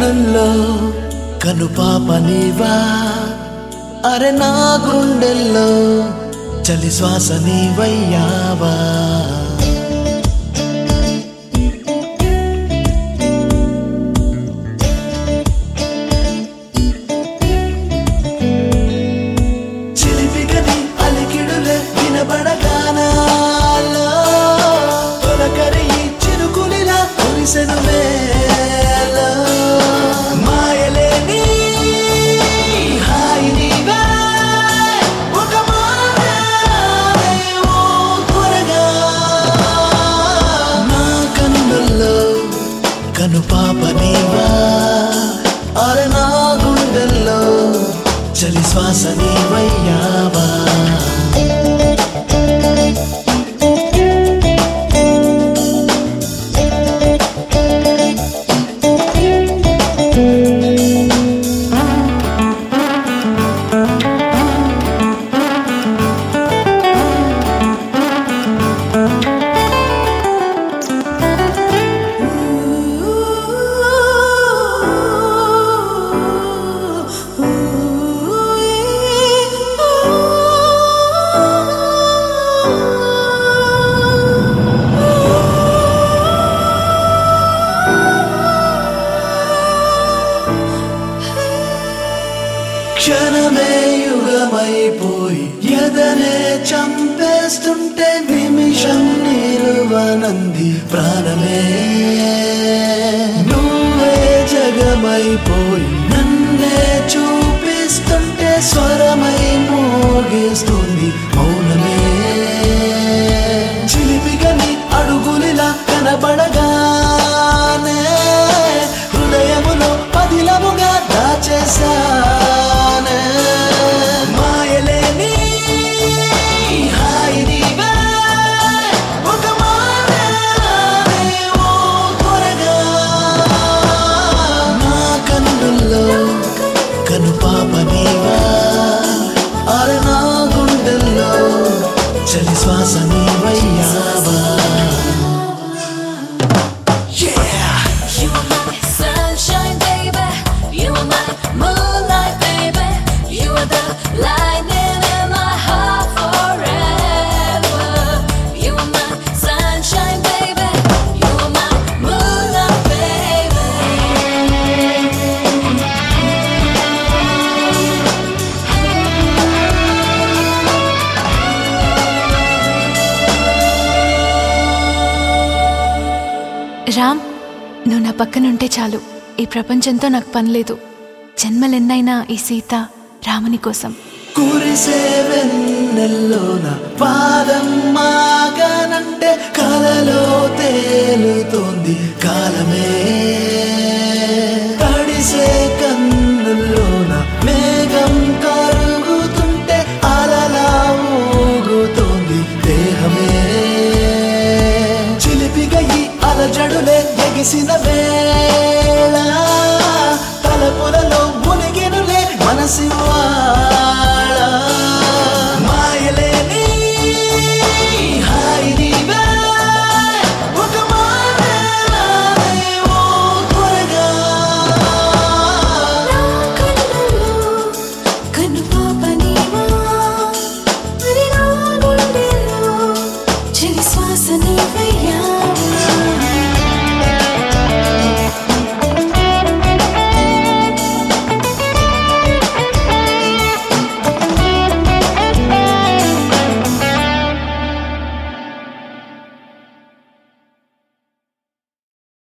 కన్నుల్లో కనుపాప నీవా అరె నా గుండెల్లో చలి శ్వాస నీవయ్యావా చిలిపికని అలికిడులే వినబడగానాలో తొలకరి ఈ చిరుకులిలా కురిసెను వేళ మాయలేని హాయి నీవే ఒక మాటే ఓ త్వరగా నా కన్నుల్లో కనుపాప నీవా అరే నా గుండెల్లో చలి శ్వాస నీవయ్యావా క్షణమే యుగమైపోయి ఎదనే చంపేస్తుంటే నిమిషం నిలువనంది ప్రాణమే నువ్వే జగమైపోయి నన్నే చూపిస్తుంటే స్వరమై మోగిస్తుంది మౌనమే చిలిపిగని అడుగులిలా కనబడగానే హృదయములో పదిలముగా దాచేశానే మాయలేని హాయి నీవే ఒక మాటే ఓ త్వరగా నా కన్నుల్లో కనుపాప నీవా అరే నా గుండెల్లో చలి శ్వాస నీవయ్యావా Yeah! You are my sunshine, baby. You are my moonlight, baby. You are the lightning in my heart forever. You are my sunshine, baby. You are my moonlight, baby. Ram నువ్వు నా పక్కనుంటే చాలు ఈ ప్రపంచంతో నాకు పని లేదు జన్మలెన్నైనా ఈ సీత రాముని కోసం కురిసే వెన్నెల్లోన పాదం మాగనంటే కలలో తేలుతోంది కాలమే